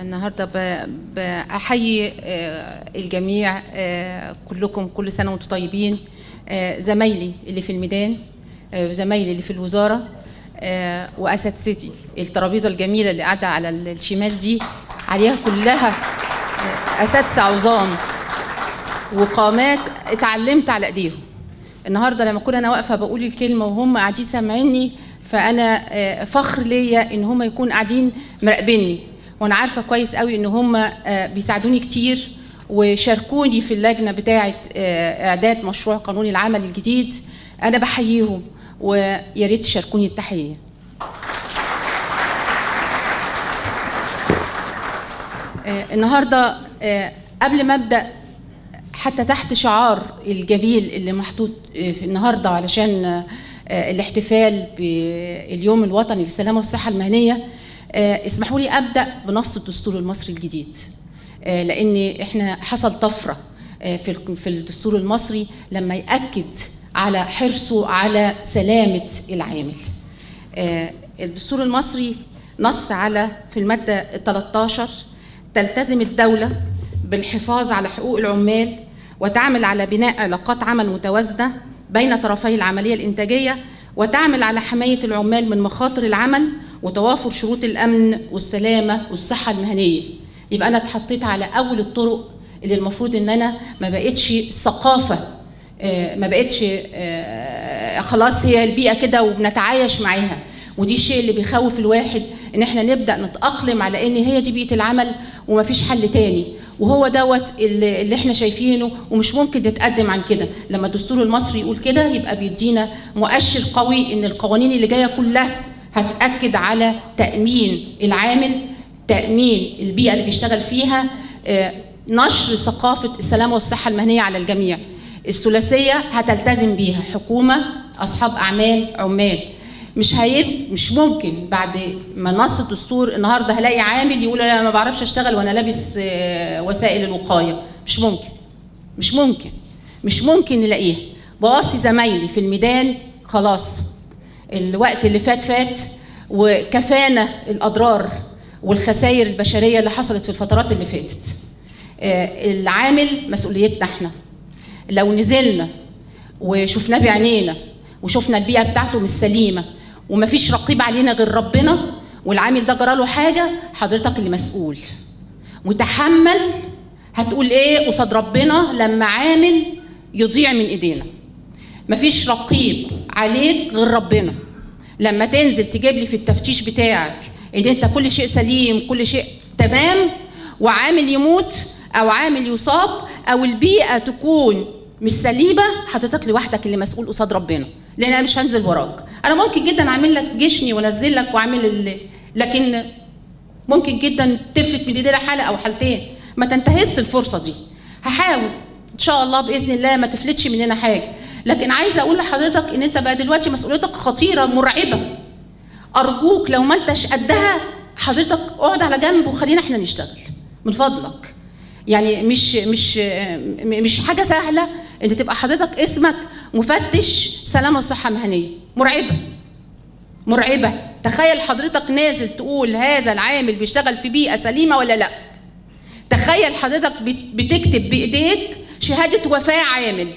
النهارده ب- بحيي آه، الجميع آه، كلكم كل سنه وانتم طيبين آه، زمايلي اللي في الميدان آه، وزمايلي اللي في الوزاره آه، واساتذتي الترابيزه الجميله اللي قاعده على الشمال دي عليها كلها آه، اساتذه عظام وقامات اتعلمت على ايديهم النهارده لما كنت انا واقفه بقول الكلمه وهم قاعدين سامعيني فانا آه، فخر ليا ان هم يكونوا قاعدين مراقبيني وانا عارفه كويس قوي ان هم آه، بيساعدوني كتير وشاركوني في اللجنه بتاعه آه، اعداد مشروع قانون العمل الجديد انا بحييهم ويا ريت تشاركوني التحيه آه، النهارده آه، قبل ما ابدا حتى تحت شعار الجميل اللي محطوط آه، في النهارده علشان آه، الاحتفال باليوم الوطني للسلامه والصحه المهنيه آه، اسمحوا لي ابدا بنص الدستور المصري الجديد آه، لان احنا حصل طفره آه، في ال- في الدستور المصري لما ياكد على حرصه على سلامه العامل آه، الدستور المصري نص على في الماده 13 تلتزم الدوله بالحفاظ على حقوق العمال وتعمل على بناء علاقات عمل متوازنه بين طرفي العمليه الانتاجيه وتعمل على حمايه العمال من مخاطر العمل وتوافر شروط الامن والسلامه والصحه المهنيه يبقى انا اتحطيت على اول الطرق اللي المفروض ان انا ما بقتش ثقافه آه، ما بقتش آه، خلاص هي البيئه كده وبنتعايش معاها ودي الشيء اللي بيخوف الواحد ان احنا نبدا نتاقلم على ان هي دي بيئه العمل ومفيش حل تاني وهو دوت اللي اللي احنا شايفينه ومش ممكن نتقدم عن كده لما الدستور المصري يقول كده يبقى بيدينا مؤشر قوي ان القوانين اللي جايه كلها هتاكد على تامين العامل تامين البيئه اللي بيشتغل فيها آه، نشر ثقافه السلامه والصحه المهنيه على الجميع الثلاثيه هتلتزم بيها حكومه اصحاب اعمال عمال مش هيب مش ممكن بعد ما نص الدستور النهارده هلاقي عامل يقول انا ما بعرفش اشتغل وانا لابس آه، وسائل الوقايه مش ممكن مش ممكن مش ممكن نلاقيها بوصي زمايلي في الميدان خلاص الوقت اللي فات فات وكفانا الاضرار والخسائر البشريه اللي حصلت في الفترات اللي فاتت آه، العامل مسؤوليتنا احنا لو نزلنا وشفناه بعينينا وشفنا البيئه بتاعته مش سليمه ومفيش رقيب علينا غير ربنا والعامل ده جراله حاجه حضرتك اللي مسؤول وتحمل هتقول ايه قصاد ربنا لما عامل يضيع من ايدينا مفيش رقيب عليك غير ربنا لما تنزل تجيب لي في التفتيش بتاعك ان انت كل شيء سليم كل شيء تمام وعامل يموت او عامل يصاب او البيئه تكون مش سليمه حضرتك لوحدك اللي مسؤول قصاد ربنا لان انا مش هنزل وراك انا ممكن جدا اعمل لك جشني وانزل لك واعمل اللي لكن ممكن جدا تفلت من ايدينا حاله او حالتين ما تنتهزش الفرصه دي هحاول ان شاء الله باذن الله ما تفلتش مننا حاجه لكن عايزه اقول لحضرتك ان انت بقى دلوقتي مسؤوليتك خطيره مرعبه ارجوك لو ما انتش قدها حضرتك اقعد على جنب وخلينا احنا نشتغل من فضلك يعني مش مش مش حاجه سهله ان تبقى حضرتك اسمك مفتش سلامه وصحه مهنيه مرعبه مرعبه تخيل حضرتك نازل تقول هذا العامل بيشتغل في بيئه سليمه ولا لا تخيل حضرتك بت- بتكتب بايديك شهاده وفاه عامل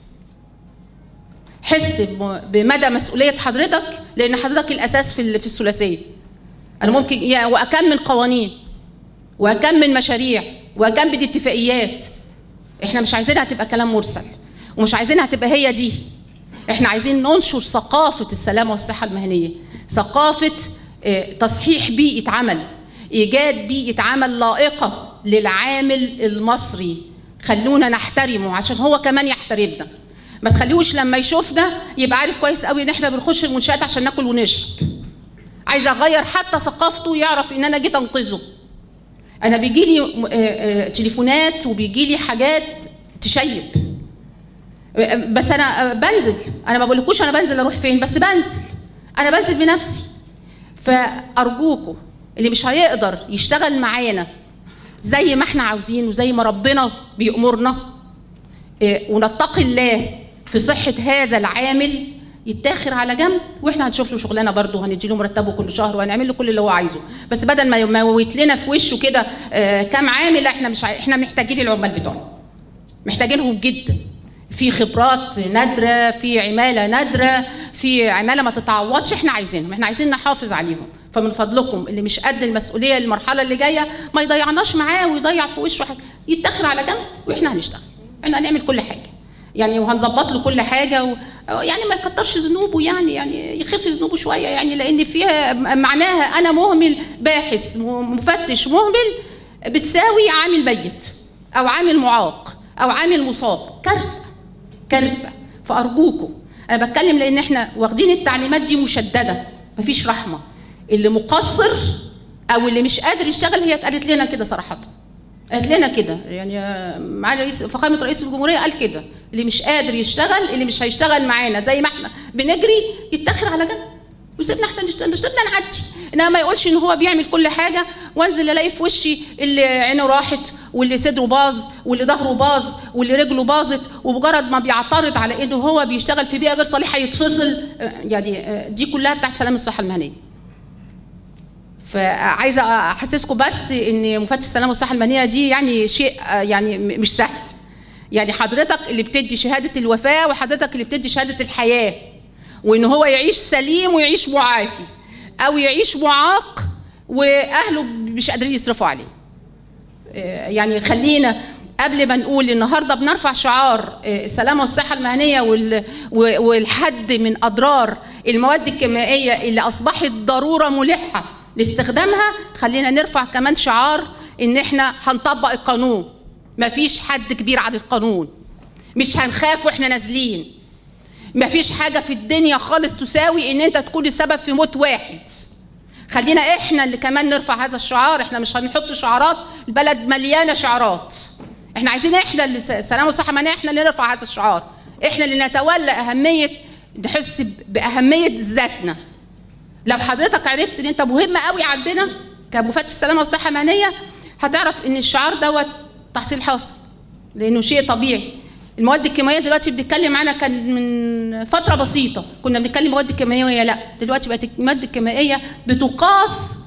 حس بم- بمدى مسؤوليه حضرتك لان حضرتك الاساس في ال- في الثلاثيه انا ممكن يعني واكمل قوانين واكمل مشاريع واجمد اتفاقيات احنا مش عايزينها تبقى كلام مرسل ومش عايزينها تبقى هي دي احنا عايزين ننشر ثقافه السلامه والصحه المهنيه ثقافه آه، تصحيح بيئه عمل ايجاد بيئه عمل لائقه للعامل المصري خلونا نحترمه عشان هو كمان يحترمنا ما تخليهوش لما يشوفنا يبقى عارف كويس قوي ان احنا بنخش المنشات عشان ناكل ونشرب عايز اغير حتى ثقافته يعرف ان انا جيت انقذه انا بيجي لي تليفونات وبيجي لي حاجات تشيب آه، بس انا آه، بنزل انا ما بقولكوش انا بنزل اروح فين بس بنزل انا بنزل بنفسي فارجوكوا اللي مش هيقدر يشتغل معانا زي ما احنا عاوزين وزي ما ربنا بيأمرنا آه، ونتقي الله في صحة هذا العامل يتاخر على جنب واحنا هنشوف له شغلانه برضه هندي له مرتبه كل شهر وهنعمل له كل اللي هو عايزه بس بدل ما يموت لنا في وشه كده آه كام عامل لا احنا مش عاي... احنا محتاجين العمال بتوعنا محتاجينهم جدا في خبرات نادره في عماله نادره في عماله ما تتعوضش احنا عايزينهم احنا عايزين نحافظ عليهم فمن فضلكم اللي مش قد المسؤوليه المرحله اللي جايه ما يضيعناش معاه ويضيع في وشه حاجه يتاخر على جنب واحنا هنشتغل احنا هنعمل كل حاجه يعني وهنظبط له كل حاجه و... يعني ما يكترش ذنوبه يعني يعني يخف ذنوبه شويه يعني لان فيها معناها انا مهمل باحث مفتش مهمل بتساوي عامل ميت او عامل معاق او عامل مصاب كارثه كارثه فارجوكم انا بتكلم لان احنا واخدين التعليمات دي مشدده مفيش رحمه اللي مقصر او اللي مش قادر يشتغل هي اتقالت لنا كده صراحه قالت لنا كده يعني معالي رئيس فخامه رئيس الجمهوريه قال كده اللي مش قادر يشتغل اللي مش هيشتغل معانا زي ما احنا بنجري يتاخر على جنب وسيبنا احنا نشتغل نشتغلنا نعدي انما ما يقولش ان هو بيعمل كل حاجه وانزل الاقي في وشي اللي عينه راحت واللي صدره باظ واللي ظهره باظ واللي رجله باظت ومجرد ما بيعترض على انه هو بيشتغل في بيئه غير صالحه يتفصل يعني دي كلها تحت سلام الصحه المهنيه. فعايزه احسسكم بس ان مفتش السلامه والصحه المهنيه دي يعني شيء يعني مش سهل. يعني حضرتك اللي بتدي شهاده الوفاه وحضرتك اللي بتدي شهاده الحياه. وان هو يعيش سليم ويعيش معافي او يعيش معاق واهله مش قادرين يصرفوا عليه. يعني خلينا قبل ما نقول النهارده بنرفع شعار السلامه والصحه المهنيه والحد من اضرار المواد الكيميائيه اللي اصبحت ضروره ملحه لاستخدامها خلينا نرفع كمان شعار ان احنا هنطبق القانون مفيش حد كبير عن القانون مش هنخاف واحنا نازلين مفيش حاجه في الدنيا خالص تساوي ان انت تكون السبب في موت واحد خلينا احنا اللي كمان نرفع هذا الشعار احنا مش هنحط شعارات البلد مليانه شعارات احنا عايزين احنا اللي سلام وصحه معناها احنا اللي نرفع هذا الشعار احنا اللي نتولى اهميه نحس باهميه ذاتنا لو حضرتك عرفت ان انت مهم قوي عندنا كمفتش سلامه وصحه مهنيه هتعرف ان الشعار دوت تحصيل حاصل لانه شيء طبيعي المواد الكيميائيه دلوقتي بنتكلم عنها كان من فتره بسيطه كنا بنتكلم مواد كيميائيه لا دلوقتي بقت المواد الكيميائيه بتقاس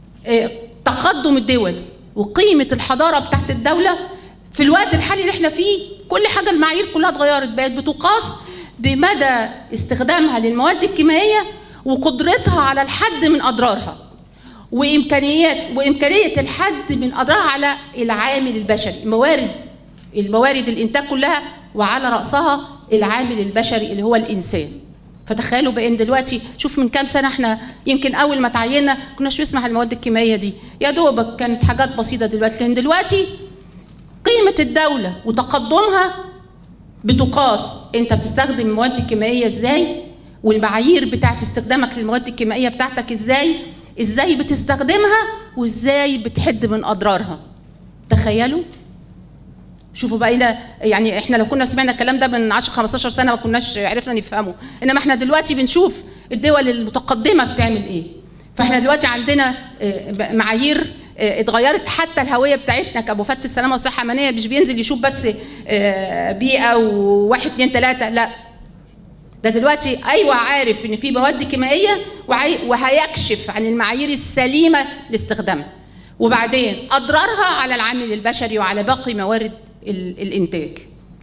تقدم الدول وقيمه الحضاره بتاعت الدوله في الوقت الحالي اللي احنا فيه كل حاجه المعايير كلها اتغيرت بقت بتقاس بمدى استخدامها للمواد الكيميائيه وقدرتها على الحد من اضرارها وامكانيات وامكانيه الحد من اضرارها على العامل البشري الموارد الموارد الانتاج كلها وعلى راسها العامل البشري اللي هو الانسان فتخيلوا بان دلوقتي شوف من كام سنه احنا يمكن اول ما تعيننا كناش بنسمع المواد الكيميائيه دي يا دوبك كانت حاجات بسيطه دلوقتي لكن دلوقتي قيمه الدوله وتقدمها بتقاس انت بتستخدم المواد الكيميائيه ازاي والمعايير بتاعت استخدامك للمواد الكيميائيه بتاعتك ازاي ازاي بتستخدمها وازاي بتحد من اضرارها تخيلوا شوفوا بقينا يعني احنا لو كنا سمعنا الكلام ده من 10 15 سنه ما كناش عرفنا نفهمه انما احنا دلوقتي بنشوف الدول المتقدمه بتعمل ايه فاحنا دلوقتي عندنا معايير اتغيرت حتى الهويه بتاعتنا كمفتش السلامه والصحه المهنيه مش بينزل يشوف بس بيئه وواحد اتنين تلاته لا ده دلوقتي ايوه عارف ان في مواد كيميائيه وهيكشف عن المعايير السليمه لاستخدامها وبعدين اضرارها على العامل البشري وعلى باقي موارد الانتاج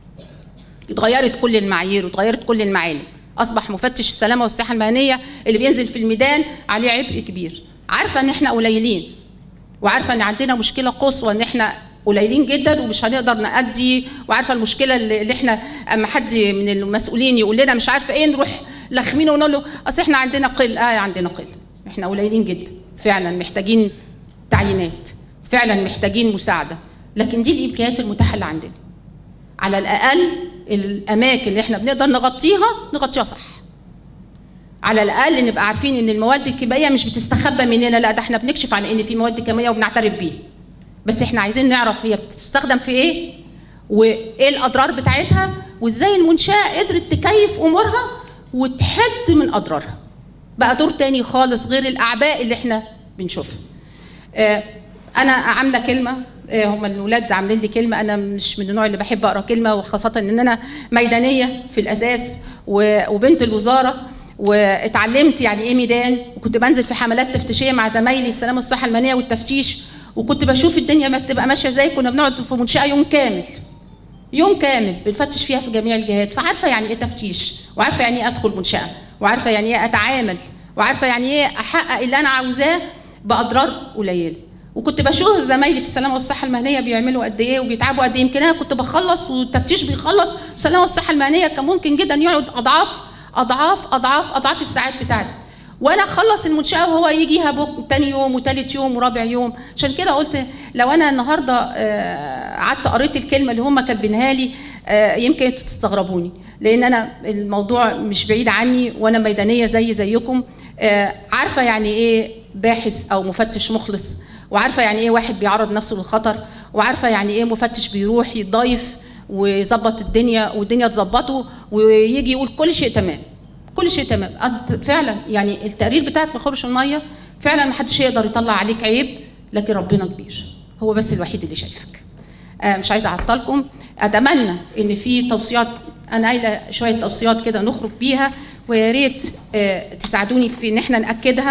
اتغيرت كل المعايير واتغيرت كل المعالم اصبح مفتش السلامه والصحه المهنيه اللي بينزل في الميدان عليه عبء كبير عارفه ان احنا قليلين وعارفه ان عندنا مشكله قصوى ان احنا قليلين جدا ومش هنقدر نأدي وعارفه المشكله اللي احنا اما حد من المسؤولين يقول لنا مش عارفه ايه نروح لخمينه ونقول له اصل احنا عندنا قل اه عندنا قل احنا قليلين جدا فعلا محتاجين تعيينات فعلا محتاجين مساعده لكن دي الامكانيات المتاحه اللي عندنا على الاقل الاماكن اللي احنا بنقدر نغطيها نغطيها صح على الاقل نبقى عارفين ان المواد الكيميائيه مش بتستخبى مننا لا ده احنا بنكشف عن ان في مواد كيميائيه وبنعترف بيها بس احنا عايزين نعرف هي بتستخدم في ايه وايه الاضرار بتاعتها وازاي المنشاه قدرت تكيف امورها وتحد من اضرارها بقى دور تاني خالص غير الاعباء اللي احنا بنشوفها آه انا عامله كلمه آه هم الولاد عاملين لي كلمه انا مش من النوع اللي بحب اقرا كلمه وخاصه ان انا ميدانيه في الاساس و- وبنت الوزاره واتعلمت يعني ايه ميدان وكنت بنزل في حملات تفتيشيه مع زمايلي في السلامه والصحه المهنيه والتفتيش وكنت بشوف الدنيا ما بتبقى ماشيه ازاي كنا بنقعد في منشاه يوم كامل يوم كامل بنفتش فيها في جميع الجهات فعارفه يعني ايه تفتيش وعارفه يعني ايه ادخل منشاه وعارفه يعني ايه اتعامل وعارفه يعني ايه احقق اللي انا عاوزاه باضرار قليله وكنت بشوف زمايلي في السلامه والصحه المهنيه بيعملوا قد ايه وبيتعبوا قد ايه يمكن انا كنت بخلص والتفتيش بيخلص السلامه والصحه المهنيه كان ممكن جدا يقعد اضعاف اضعاف اضعاف اضعاف الساعات بتاعتي وانا اخلص المنشاه وهو يجيها بك تاني يوم وتالت يوم ورابع يوم عشان كده قلت لو انا النهارده آه، قعدت قريت الكلمه اللي هم كاتبينها لي آه، يمكن انتوا تستغربوني لان انا الموضوع مش بعيد عني وانا ميدانيه زي زيكم آه، عارفه يعني ايه باحث او مفتش مخلص وعارفه يعني ايه واحد بيعرض نفسه للخطر وعارفه يعني ايه مفتش بيروح يتضايف ويظبط الدنيا والدنيا تظبطه ويجي يقول كل شيء تمام كل شيء تمام أنت فعلا يعني التقرير بتاعك بخرش الميه فعلا ما حدش يقدر يطلع عليك عيب لكن ربنا كبير هو بس الوحيد اللي شايفك آه مش عايزه اعطلكم اتمنى ان في توصيات انا قايله شويه توصيات كده نخرج بيها ويا ريت آه تساعدوني في ان احنا ناكدها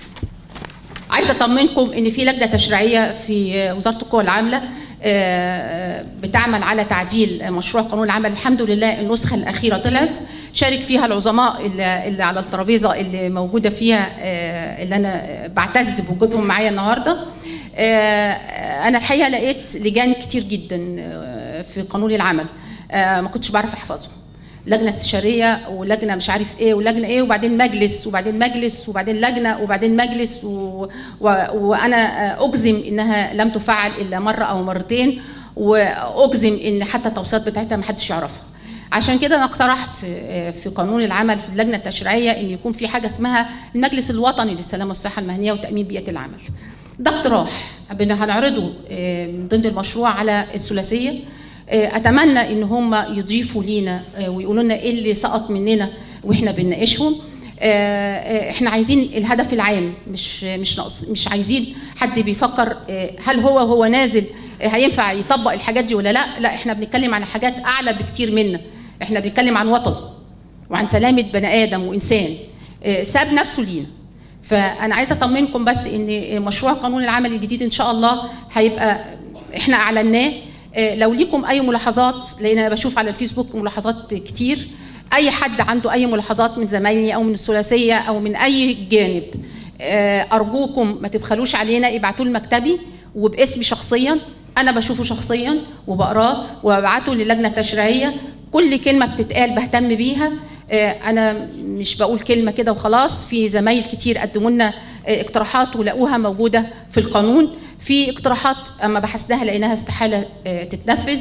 عايزه اطمنكم ان في لجنه تشريعيه في وزاره القوى العامله آه، بتعمل على تعديل مشروع قانون العمل الحمد لله النسخه الاخيره طلعت شارك فيها العظماء اللي اللي على الترابيزه اللي موجوده فيها آه، اللي انا بعتز بوجودهم معايا النهارده آه، انا الحقيقه لقيت لجان كتير جدا آه، في قانون العمل آه، ما كنتش بعرف احفظهم لجنه استشاريه ولجنه مش عارف ايه ولجنه ايه وبعدين مجلس وبعدين مجلس وبعدين لجنه وبعدين مجلس و... و... وانا اجزم انها لم تفعل الا مره او مرتين واجزم ان حتى التوصيات بتاعتها ما حدش يعرفها عشان كده انا اقترحت في قانون العمل في اللجنه التشريعيه ان يكون في حاجه اسمها المجلس الوطني للسلامه والصحه المهنيه وتامين بيئه العمل ده اقتراح بن- هنعرضه آه، من ضمن المشروع على الثلاثيه آه، اتمنى ان هم يضيفوا لينا آه، ويقولوا لنا ايه اللي سقط مننا واحنا بنناقشهم آه، آه، احنا عايزين الهدف العام مش مش ناقص مش عايزين حد بيفكر آه، هل هو هو نازل آه، هينفع يطبق الحاجات دي ولا لا لا احنا بنتكلم عن حاجات اعلى بكتير منا احنا بنتكلم عن وطن وعن سلامه بني ادم وانسان آه، ساب نفسه لينا فانا عايزه اطمنكم بس ان مشروع قانون العمل الجديد ان شاء الله هيبقى احنا اعلناه آه، لو ليكم اي ملاحظات لان انا بشوف على الفيسبوك ملاحظات كتير اي حد عنده اي ملاحظات من زمايلي او من الثلاثيه او من اي جانب آه، ارجوكم ما تبخلوش علينا ابعتوا لي مكتبي وباسمي شخصيا انا بشوفه شخصيا وبقراه وببعته للجنه التشريعيه كل كلمه بتتقال بهتم بيها آه، انا مش بقول كلمه كده وخلاص في زمايل كتير قدموا لنا آه، اقتراحات ولقوها موجوده في القانون في اقتراحات اما بحثناها لقيناها استحاله آه، تتنفذ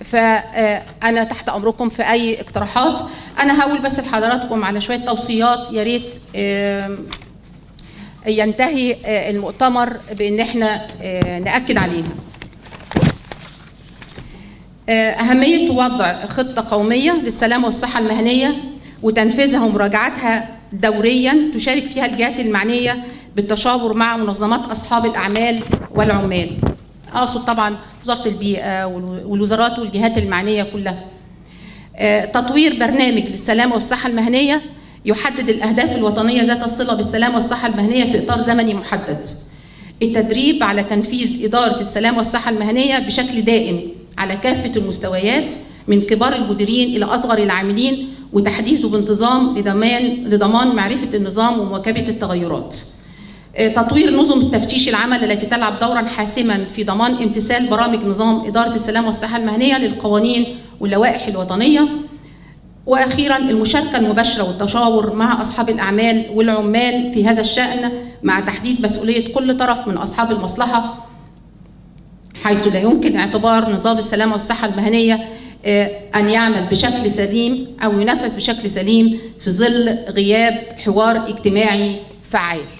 فانا تحت امركم في اي اقتراحات انا هقول بس لحضراتكم على شويه توصيات يا ريت آم، ينتهي آه، المؤتمر بان احنا آه، ناكد عليها آه، أهمية وضع خطة قومية للسلامة والصحة المهنية وتنفيذها ومراجعتها دوريا تشارك فيها الجهات المعنية بالتشاور مع منظمات أصحاب الأعمال والعمال أقصد طبعا وزارة البيئة والو- والوزارات والجهات المعنية كلها آه، تطوير برنامج للسلامة والصحة المهنية يحدد الأهداف الوطنية ذات الصلة بالسلامة والصحة المهنية في إطار زمني محدد التدريب على تنفيذ إدارة السلامة والصحة المهنية بشكل دائم على كافة المستويات من كبار المديرين إلى أصغر العاملين وتحديثه بانتظام لضمان لضمان معرفة النظام ومواكبة التغيرات. آه، تطوير نظم التفتيش العمل التي تلعب دورا حاسما في ضمان امتثال برامج نظام إدارة السلامة والصحة المهنية للقوانين واللوائح الوطنية واخيرا المشاركه المباشره والتشاور مع اصحاب الاعمال والعمال في هذا الشان مع تحديد مسؤوليه كل طرف من اصحاب المصلحه حيث لا يمكن اعتبار نظام السلامه والصحه المهنيه آه، ان يعمل بشكل سليم او ينفذ بشكل سليم في ظل غياب حوار اجتماعي فعال